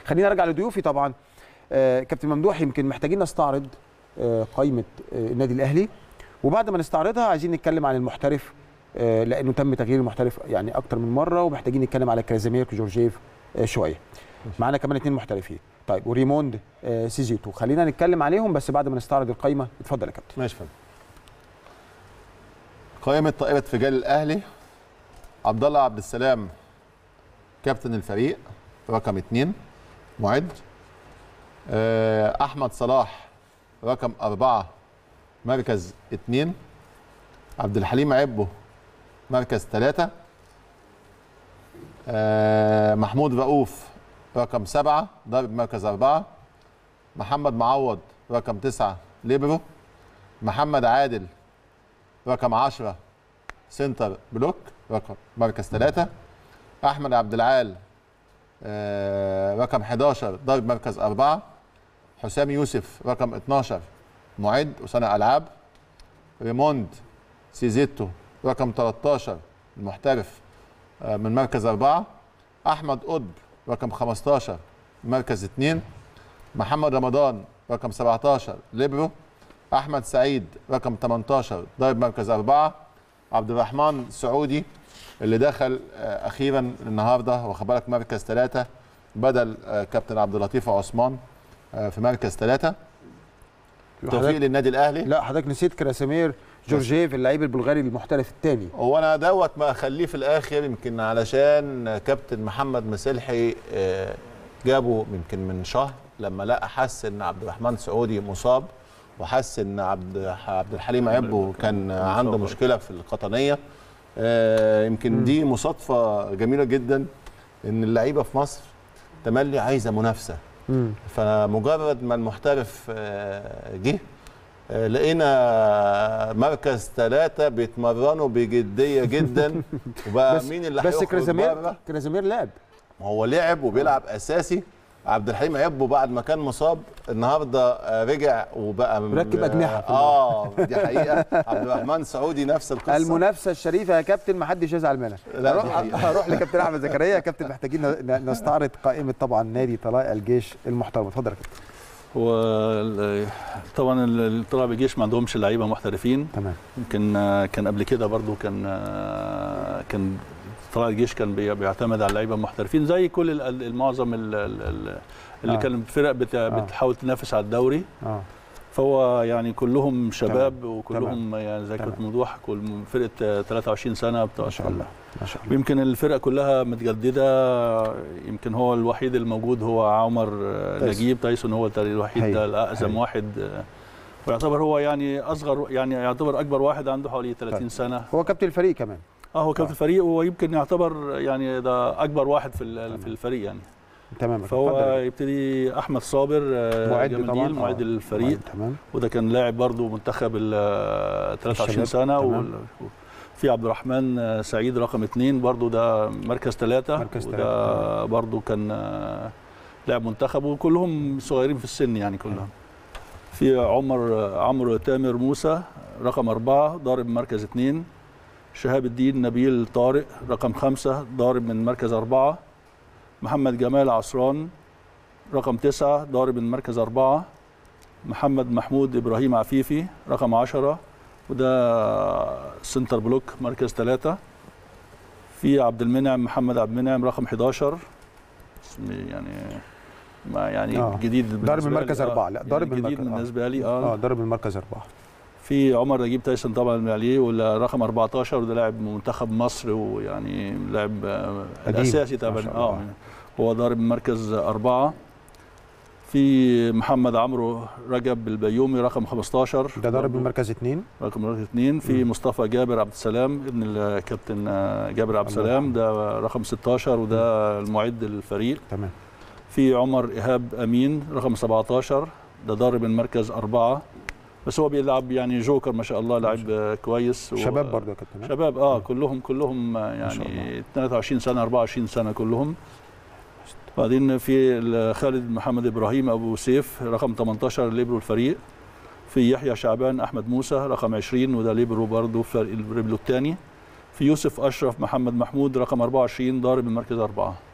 خلينا ارجع لضيوفي طبعا آه كابتن ممدوح يمكن محتاجين نستعرض آه قائمه آه النادي الاهلي وبعد ما نستعرضها عايزين نتكلم عن المحترف آه لانه تم تغيير المحترف يعني اكتر من مره ومحتاجين نتكلم على كرازيمير جورجيف آه شويه معانا كمان اثنين محترفين طيب وريموند آه سيزيتو خلينا نتكلم عليهم بس بعد ما نستعرض القائمه اتفضل يا كابتن ماشي فندم قائمة طائرة رجال الأهلي عبد الله عبد السلام كابتن الفريق رقم اثنين معد آه، أحمد صلاح رقم أربعة مركز اثنين عبد الحليم عبو مركز ثلاثة آه، محمود رؤوف رقم سبعة ضرب مركز أربعة محمد معوض رقم تسعة ليبرو محمد عادل رقم 10 سنتر بلوك رقم مركز ثلاثة أحمد عبد العال آه، رقم 11 ضرب مركز أربعة حسام يوسف رقم 12 معد وصانع ألعاب ريموند سيزيتو رقم 13 المحترف آه، من مركز أربعة أحمد قطب رقم 15 مركز اثنين محمد رمضان رقم 17 ليبرو احمد سعيد رقم 18 ضارب مركز اربعه عبد الرحمن السعودي اللي دخل آه، اخيرا النهارده واخد بالك مركز ثلاثه بدل آه، كابتن عبد اللطيف عثمان آه، في مركز ثلاثه توفيق حضرتك- للنادي الاهلي لا حضرتك نسيت كراسيمير جورجيف اللعيب البلغاري المحترف الثاني هو انا دوت ما اخليه في الاخر يمكن علشان كابتن محمد مسلحي آه، جابه يمكن من شهر لما لقى حس ان عبد الرحمن سعودي مصاب وحس ان عبد عبد الحليم عبو كان عنده مشكله في القطنيه آه، يمكن دي مصادفه جميله جدا ان اللعيبه في مصر تملي عايزه منافسه مم. فمجرد ما المحترف آه، جه آه، لقينا مركز ثلاثة بيتمرنوا بجدية جدا وبقى بس مين اللي بس هيخرج كرازيمير بره كرازيمير لعب ما هو لعب وبيلعب أساسي عبد الحليم عبو بعد ما كان مصاب النهارده آه، رجع وبقى من- مركب أجنحة في اه دي حقيقة عبد الرحمن سعودي نفس القصة المنافسه الشريفه يا كابتن ما حدش يزعل منها لا، دي هروح حقيقة. هروح لكابتن احمد زكريا يا كابتن محتاجين ن- نستعرض قائمه طبعا نادي طلائع الجيش المحترم اتفضل يا كابتن هو ال- طبعا ال- طلع بالجيش ما عندهمش لعيبه محترفين تمام يمكن آه، كان قبل كده برضو كان آه، كان طلع الجيش كان بي- بيعتمد على لعيبه محترفين زي كل ال- ال- المعظم ال- ال- ال- اللي آه. كان الفرق بت- بتحاول تنافس على الدوري اه فهو يعني كلهم شباب وكلهم يعني زي تمام. كنت ممدوح كل فرقه آه، 23 سنه بتوع ما شاء الله ما شاء الله ويمكن الفرقه كلها متجدده يمكن هو الوحيد الموجود هو عمر آه، تايسون. نجيب تايسون هو التقريبا الوحيد هايل. ده الاقزم هايل. واحد آه، ويعتبر هو يعني اصغر يعني يعتبر اكبر واحد عنده حوالي 30 طيب. سنه هو كابتن الفريق كمان اه هو كابتن آه. الفريق ويمكن يعتبر يعني ده اكبر واحد في ال- في الفريق يعني تمام فهو اتفضل. يبتدي احمد صابر آه، معد جمال طبعا ديل، معد آه. الفريق معد، تمام وده كان لاعب برضه منتخب ال 23 الشباب، سنه تمام. وال- في عبد الرحمن آه، سعيد رقم اثنين برضه ده مركز ثلاثة مركز وده ثلاثة، برضه كان آه، لاعب منتخب وكلهم صغيرين في السن يعني كلهم في عمر آه، عمرو تامر موسى رقم أربعة ضارب مركز اثنين شهاب الدين نبيل طارق رقم خمسة ضارب من مركز أربعة محمد جمال عصران رقم تسعة ضارب من مركز أربعة محمد محمود إبراهيم عفيفي رقم عشرة وده سنتر بلوك مركز ثلاثة في عبد المنعم محمد عبد المنعم رقم 11 اسم يعني ما يعني آه. جديد ضارب بالنسبة من لي. مركز آه، أربعة. لا، يعني ضارب من جديد مركز- آه. بالنسبة لي اه اه ضرب المركز اربعه في عمر نجيب تايسون طبعا اللي عليه ولا رقم 14 وده لاعب منتخب مصر ويعني لاعب آه، قديم. الاساسي ما طبعا شاء اه الله. هو ضارب مركز أربعة في محمد عمرو رجب البيومي رقم 15 ده ضرب برضو المركز اثنين رقم مركز اثنين في مم. مصطفى جابر عبد السلام ابن الكابتن آه، جابر عبد الله السلام ده رقم 16 وده المعد الفريق تمام في عمر ايهاب امين رقم 17 ده ضارب من مركز أربعة بس هو بيلعب يعني جوكر ما شاء الله لاعب آه، كويس و- شباب برضه يا كابتن ها؟ شباب اه كلهم كلهم آه، ما شاء يعني 23 سنه 24 سنه كلهم بعدين في ال- خالد محمد ابراهيم ابو سيف رقم 18 ليبرو الفريق في يحيى شعبان احمد موسى رقم 20 وده ليبرو برضه في الليبرو الثاني في يوسف اشرف محمد محمود رقم 24 ضارب من مركز اربعه